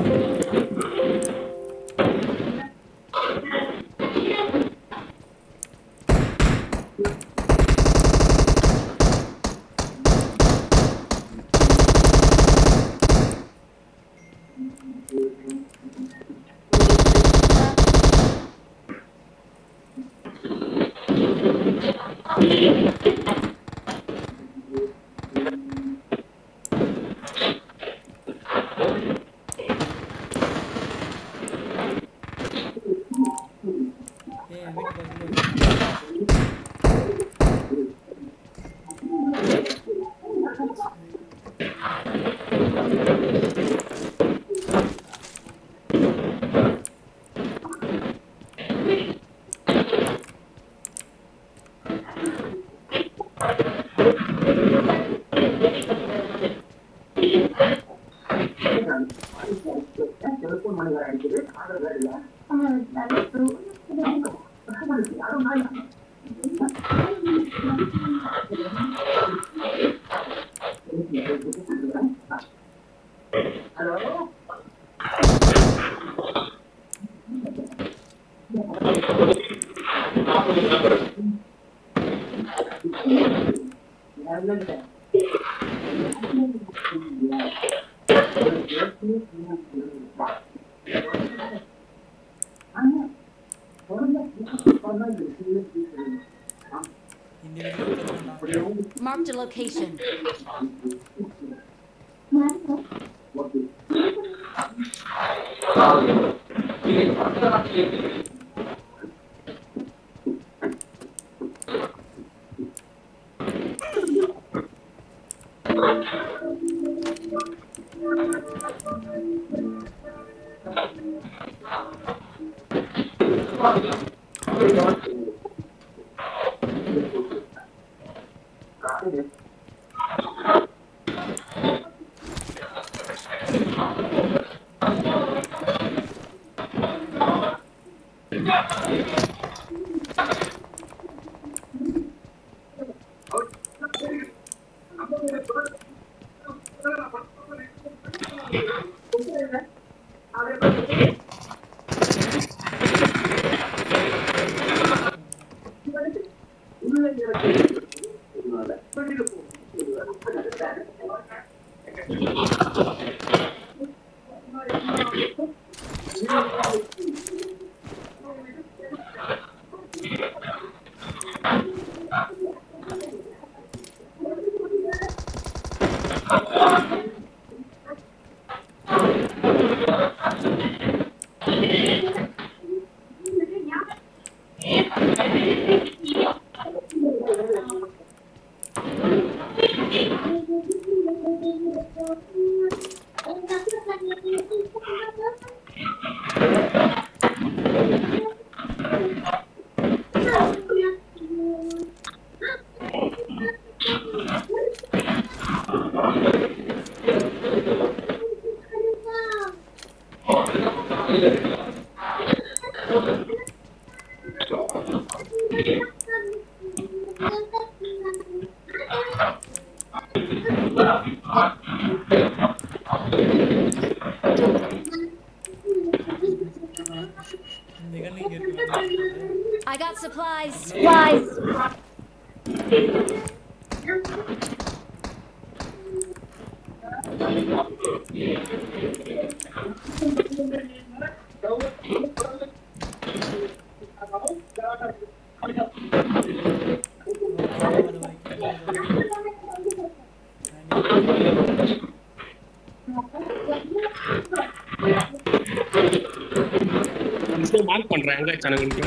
ஏய் வீட்டு பக்கத்துல இந்த வீட்டுல உட்காந்துருந்தா Marked a location. இந்த கண்ணு இங்க இருக்கு வேணாம். I got supplies. Supplies. அது வரைக்கும் மார்க் பண்றேன் எங்க வச்சானுங்க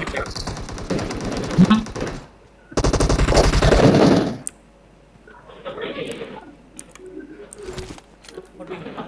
போட்டீங்களா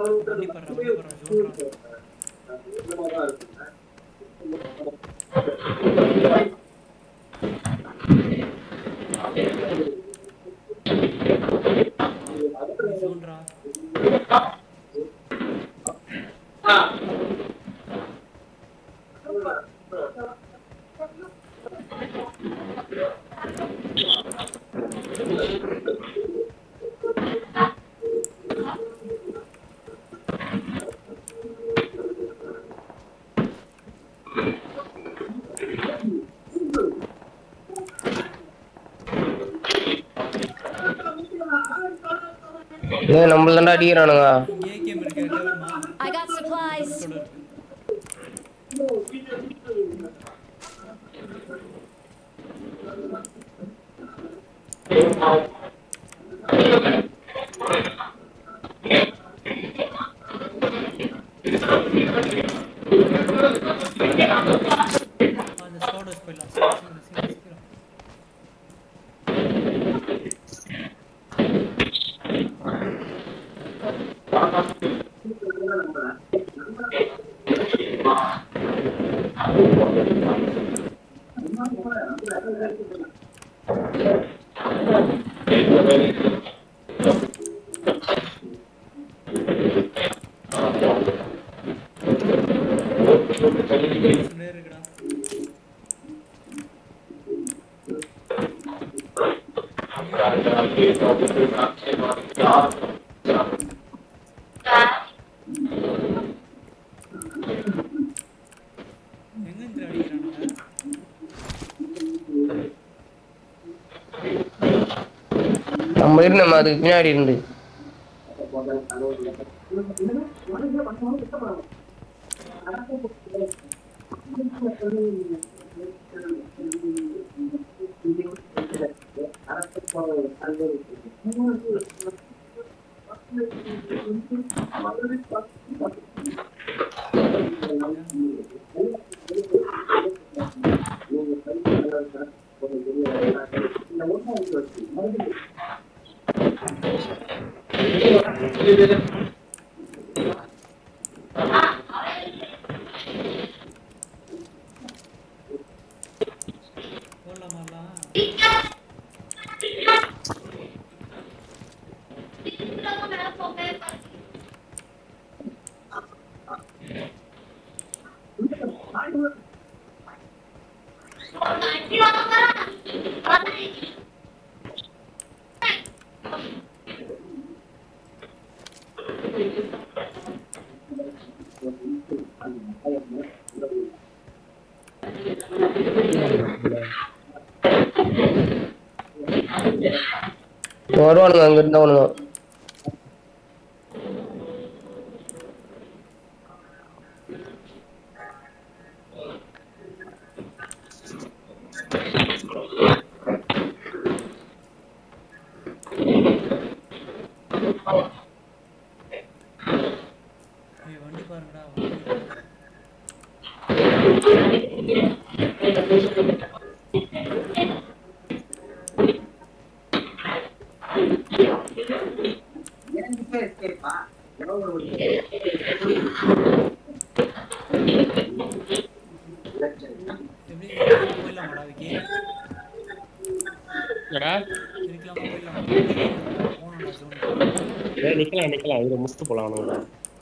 வண்டி படுறா வண்டி படுறா சொல்றா சொல்றா ஏன் நம்மள தாண்டா அடிக்கிறானுங்க ஏகேம் இருக்கு லெவல்மா I got supplies. தொடர் அந்த ஸ்குவாட் வச்சு போயிடலாம் சீக்கிரம் சீக்கிரம் சீக்கிரம் சொல்லே இருக்குடா எங்க இருந்து அடிக்கிறானுங்க நம்ம இருந்து நம்ம அதுக்கு பின்னாடி இருந்து போடலாமாலாம் வருவானுங்க அங்க இருந்தா அவனுங்க ஏய் வண்டி பாருங்கடா வண்டி எப்படி போயிடலாமாடா விக்கி என்னடா இருக்கலாமா போயிடலாமா போகணும்டா ஜோன் ஏய் நிக்கலாம் நிக்கலாம் இதை முடிச்சுட்டு போலாம் அவனுங்க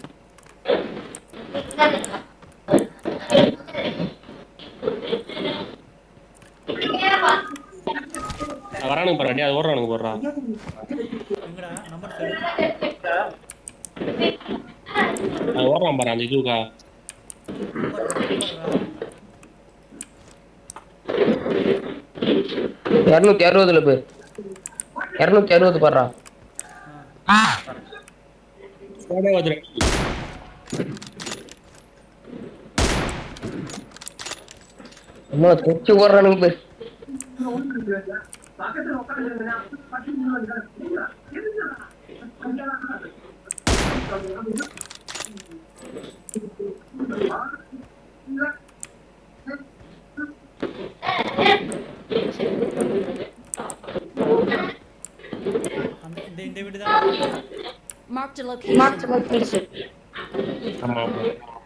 வரானுங்க பாரு அடி அது ஓடுறானுங்க போடுறா எங்கடா நம்பர் சொல்லு அது ஓடுறான் பாரு அந்த இதுக்கா நம்பர் நம்பர்ரா இரநூத்தி அறுபதுல போய் இரநூத்தி அறுபது பாடுறா ஆ ஓடே வந்துரு இன்னும் தைச்சு ஓடுறானுங்க போய் அந்த இந்த இந்த வீடு தான் Marked a location. Marked a location. ஆமா ஆமா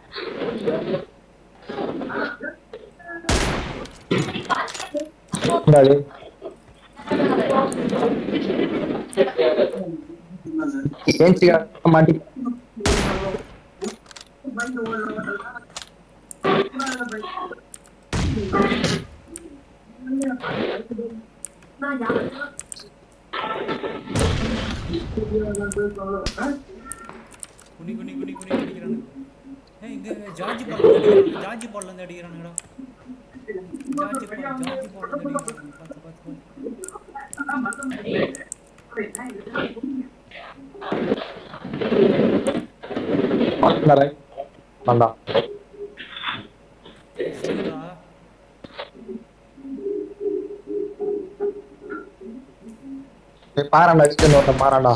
என்னது ஏன்ச்சிக்கா மாட்டி குனி குனி குனி குனி அடிக்கிறானுங்க ஏய் இங்க ஜார்ஜ் பால்ல அடிக்கிறானுங்க ஜார்ஜ் பால்ல இருந்து அடிக்கிறானுங்கடா ஜார்ஜ் பால் ஜார்ஜ் பால்ல இருந்து அடிக்கிறானுங்க பாத்து பாத்து பாத்து வேண்டாம் சரிடா போய் பாறாண்டா அடிச்சுட்டு ஒருத்தன் பாறாண்டா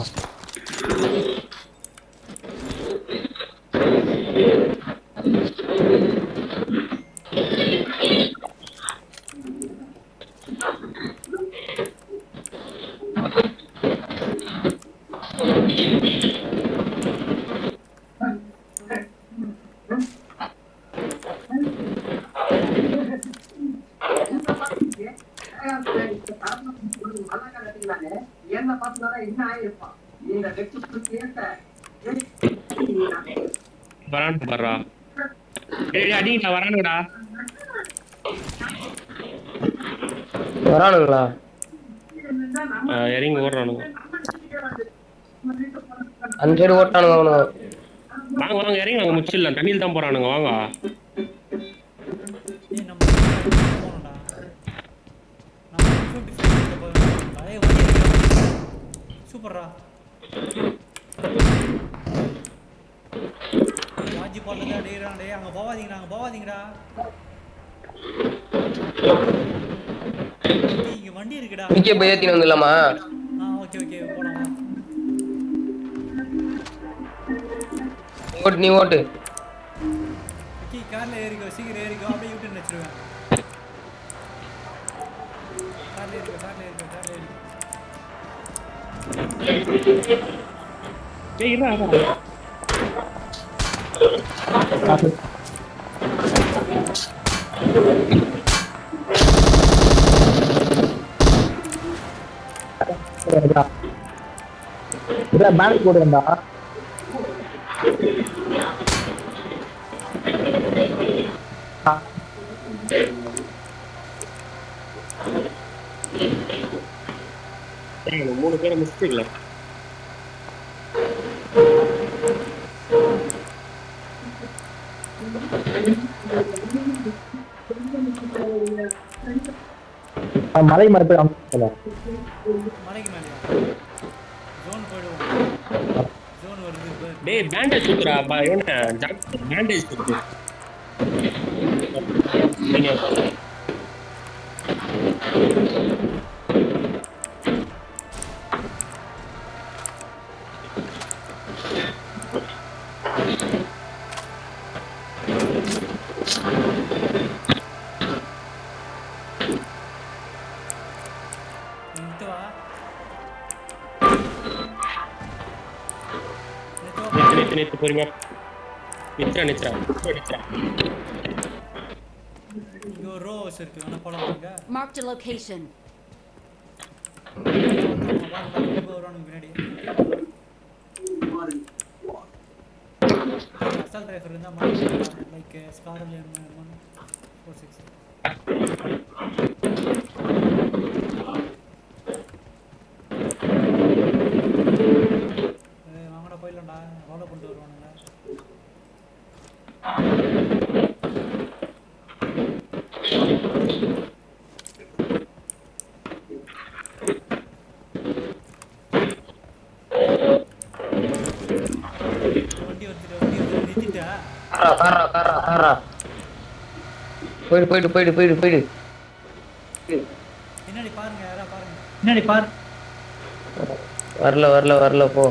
என்ன பார்த்தா என்ன ஆயிருப்பான் இந்த வெற்றி கேட்ட வரானு பாடுறா டேய் அடிங்கடா வரானுங்கடா வரானுங்களா ஆ, இறங்கி ஓடுறானுங்க அந்த சைடு ஓட்டானுங்க அவனுங்க வாங்க வாங்க இறங்கி நாங்க முடிச்சிடலாம் தண்ணியில் தான் போறானுங்க வாங்க ஏய் நம்ம போனோம்டா நம்ம 55 போறோம்டா ஏய் வண்டி எடுக்கடா சூப்பர்ரா ஜார்ஜ் பால்ல இருந்து அடிக்கிறான் டேய் அங்க போவாதீங்கடா அங்க போவாதீங்கடா டேய், இங்க வண்டி இருக்குடா மிக்கே போய் ஏத்தின்னு வந்துடலாமா ஆ ஓகே ஓகே போலாம் வா. ஓட்டு நீ ஓட்டு விக்கி கார்ல ஏறிக்கோ சீக்கிரம் ஏறிக்கோ அப்படியே யூட்டன் வச்சிருவேன் கார்ல ஏறிக்கோ கார்ல ஏறிக்கோ கார்ல ஏறிக்கோ டேய் இருடா இருடா. இல்ல பேங்க் போடுவேன்டா டேய் இந்த மூணு பேரை முடிச்சிடல மலை மரத்தை அமைச்சல மலைக்கு மேலே ஜோன் போயிடுவோம் ஜோன் வருது பாரு. டேய் பேண்டேஜ் சுத்துறா பா இவன பேண்டேஜ் சுத்து நீங்க நிறுத்து வா நிறுத்து வா. நித்து நித்து நித்து பொறுமையா நித்ரா நித்ரா நித்ரா நித்ரா இங்க ஒரு ரோ ஹவுஸ் இருக்கு வேணா போலாம் வாங்க Marked a location. இங்க வருவானுங்க பின்னாடி அசால் டிரைவர் இருந்தா மாட்டேன் லைக் ஸ்காரல் ஒன் ஃபோர் சிக்ஸ் வாங்கடா போயிடலாம்டா ரோட கொண்டு வருவானுங்க வண்டி வந்துட்டு வண்டி வந்து நிறுத்திட்டா காரா காரா காரா காரா போயிடு போயிடு போயிடு போயிடு போயிடு பின்னாடி பாருங்க யாரா பாருங்க பின்னாடி பாரு வரல வரல வரல போ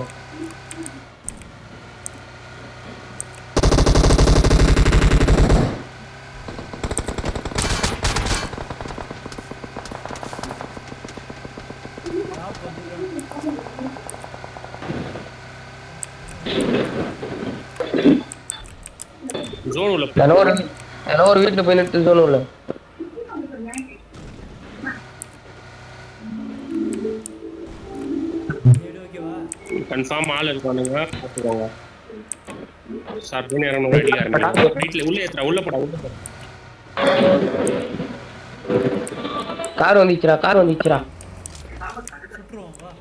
டாப் வந்துருக்காங்க ஜோன் உள்ள ஏதோ ஒரு ஏதோ ஒரு வீட்டுல போய் நிறுத்து சொல்லணும்ல சரி ஓகேவா கன்ஃபார்ம் ஆள் இருக்கானுங்க பார்த்துக்கோங்க சர்வீன் இறங்கணும் அடிக்காரு வீட்டில் உள்ள ஏத்துறா உள்ள போடா உள்ள போடா கார் வந்துச்சுடா கார் வந்துச்சுடா சுட்டுருவோம் வா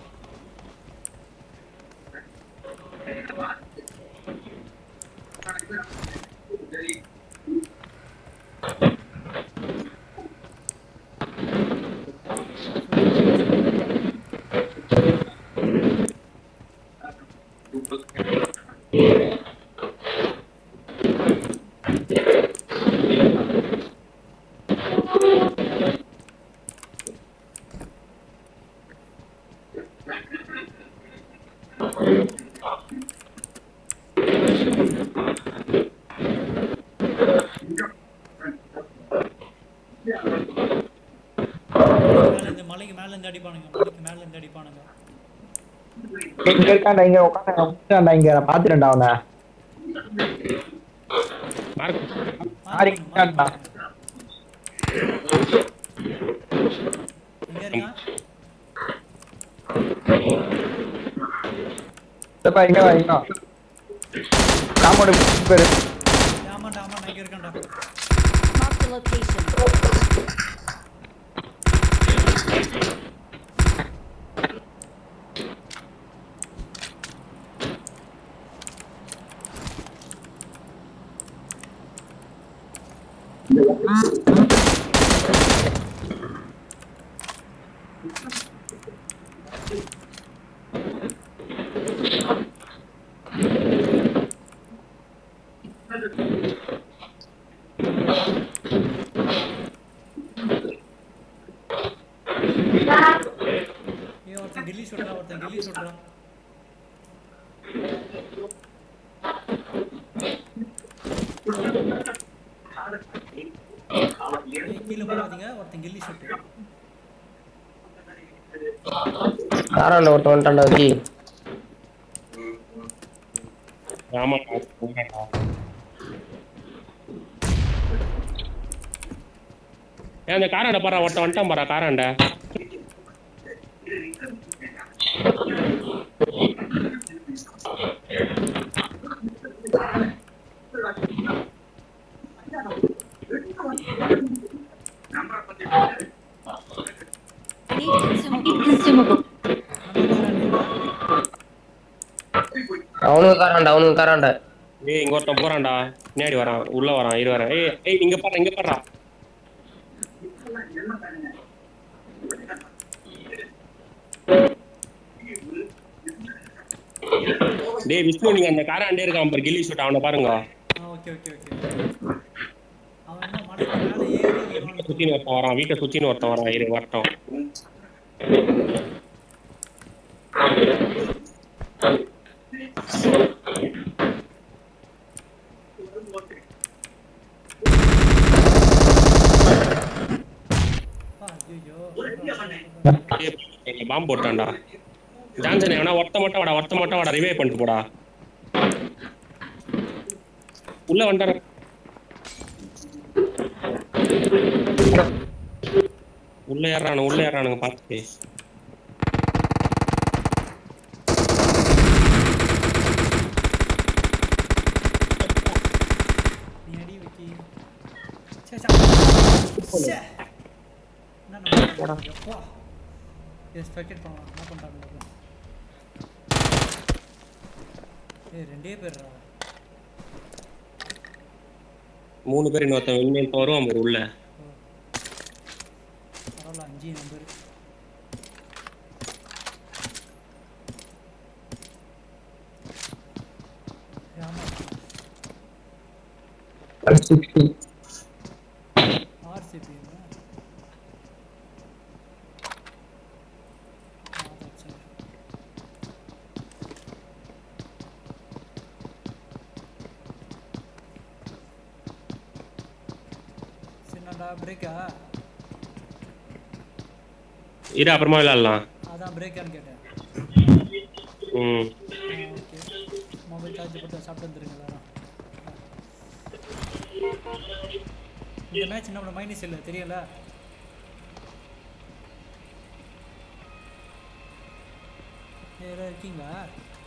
மேல இருந்து மலைக்கு மேல இருந்து அடிப்பானுங்க மலைக்கு மேல இருந்து அடிப்பானுங்க இங்க இருக்காண்டா இங்க உட்காந்து உட்காண்டா இங்க நான் பாத்துட்டேன்டா அவனை மார்க் சாரி இருக்காண்டா எங்க இருக்கான் இப்ப இங்க வா இங்க காம்பவுண்ட் பேரு ஆமாண்டா ஆமாண்டா இங்க இருக்கான்டா Marked a location. ஏ ஒருத்தன் கில்லி சுடுறா ஒருத்தன் கில்லி சுடுறா ஏய், கீழே போடாதீங்க ஒருத்தன் கில்லி சுட்டு காராண்ட ஒருத்தன் வந்துட்டான்டா ஜி ஆமாடா உண்மைடா. ஏன் அந்த காராண்ட பாரா ஒருத்தன் வந்துட்டான் பாரா காராண்ட Need consumable. consumable. அவனுக்கு காராண்டா அவனுக்கு காராண்டா ஏய் இங்க ஒருத்தன் போறான்டா பின்னாடி வரான் உள்ள வரான் இரு வரேன் ஏய் ஏய் இங்க பாரு இங்க பாருடா டேய் விஷ்ணு நீங்க அந்த காராண்டே இருக்கான் பாரு கில்லி ஷூட் அவனை பாருங்க ஆ ஓகே ஓகே ஓகே அவன் என்ன மலைக்கு மேலே ஏறி வீட்டை சுத்தின்னு ஒருத்தன் வரான் வீட்டை சுத்தின்னு ஒருத்தன் வரான் இரு வரட்டும் ஐயோ பாம்பு போட்டான்டா ஜான்சன் எவனா ஒருத்த மட்டும் வாடா ஒருத்த மட்டும் வாடா ரிவே பண்ணிட்டு போடா உள்ள வந்துட்டார உள்ள ஏறானு உள்ள ஏறானுங்க பார்த்து நீ அடி விக்கி சே சே சே என்ன நம்ம எப்பா இது ஸ்பெக்டேட் பண்ணலாம் என்ன பண்ணுறாங்க ஏய் ரெண்டே பேர்ரா மூணு பேர் இன்னொருத்தன் வெளியே வருவான் பாரு உள்ள பரவாயில்ல அஞ்சு நம்பர் ஆமாம் சிக்ஸ்டி ஆர்சிபி சின்னடா பிரேக்கா இரு அப்புறமா விளையாடலாம் அதான் பிரேக்கான்னு கேட்டேன் ம் ஓகே மொபைல் சார்ஜ் போட்டு சாப்பிட்டு வந்துருங்க எல்லாரும் இந்த மேட்ச் நம்மள மைனஸ் இல்லை தெரியல யாராவது இருக்கீங்களா